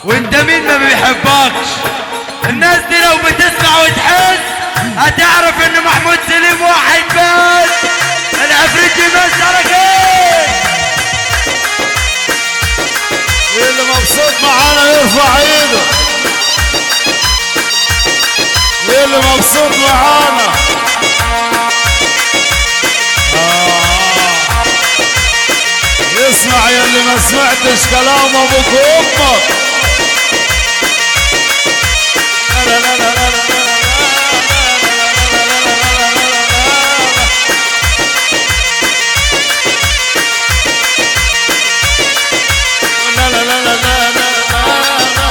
وانت مين ما بيحبكش الناس دي لو بتسمع وتحس هتعرف ان محمود سليم واحد بس العفريت يمثلك ايه اللي مبسوط معانا يرفع ايده اللي مبسوط معانا آه. اسمع يا اللي ما سمعتش كلام ابوك وامك لا لا لا لا لا لا لا لا لا لا لا لا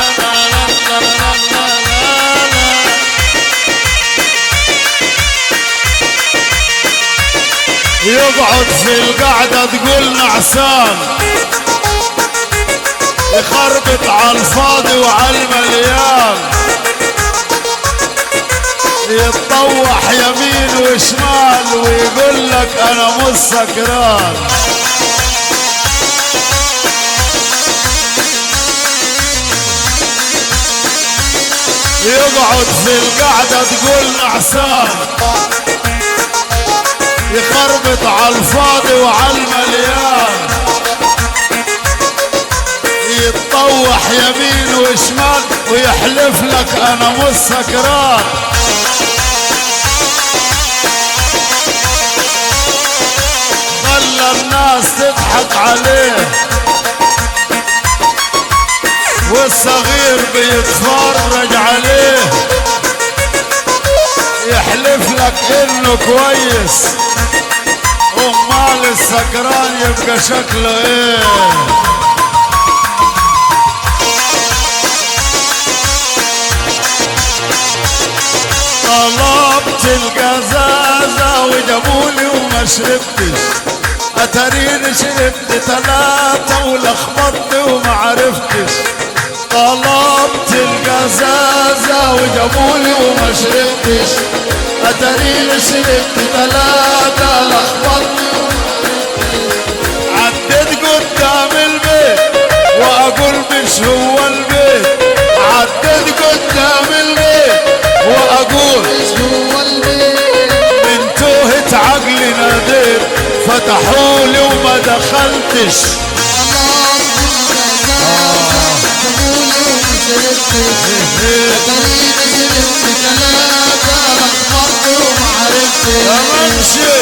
يقعد في القعدة تقول نعسان يخربط على الفاضي وعلى المليان يتطوح يمين وشمال ويقول لك انا مش سكران يقعد في القعدة تقول نعسان يخربط على الفاضي وعلى المليان يتطوح يمين وشمال ويحلف لك انا مش سكران خلى الناس تضحك عليه والصغير بيتفرج عليه يحلف لك انه كويس امال السكران يبقى شكله ايه طلبت القزازة وجابولي وما شربتش اتريني شربت ثلاثة ولخبطت وما عرفتش طلبت القزازة وجابولي وما شربتش اتريني شربت ثلاثة لخبطت عديت قدام البيت واقول مش هو البيت عديت قدام البيت واقول من توهة عقلي ناديت فتحوا لي وما دخلتش يا منشي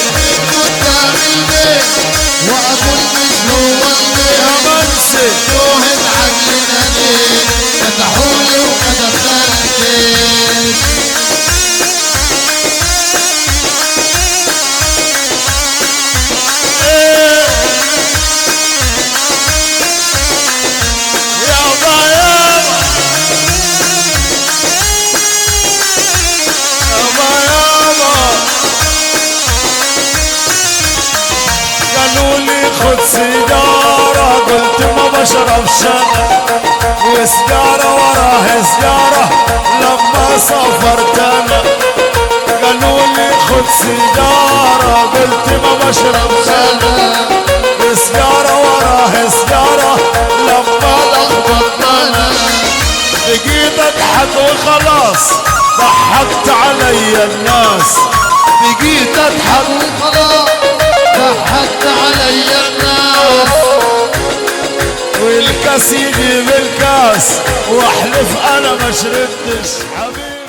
واقول مش هو البيت يا منشي توهت عقلنا ليه فتحولي وما دخلتش إيه. يابا يابا يابا يابا قالوا لي خد سيجارة قلت ما بشرب شنة وسجارة وراها سجارة لما سافرت انا قالوا لي خد سيجارة قلت ما بشرب شنة سجارة وراها سجارة لما لخبطت انا بقيت اضحك وخلاص ضحكت علي الناس بقيت اضحك وخلاص ضحكت علي الناس والكاس يجيب الكاس واحلف انا ما شربتش حبيبي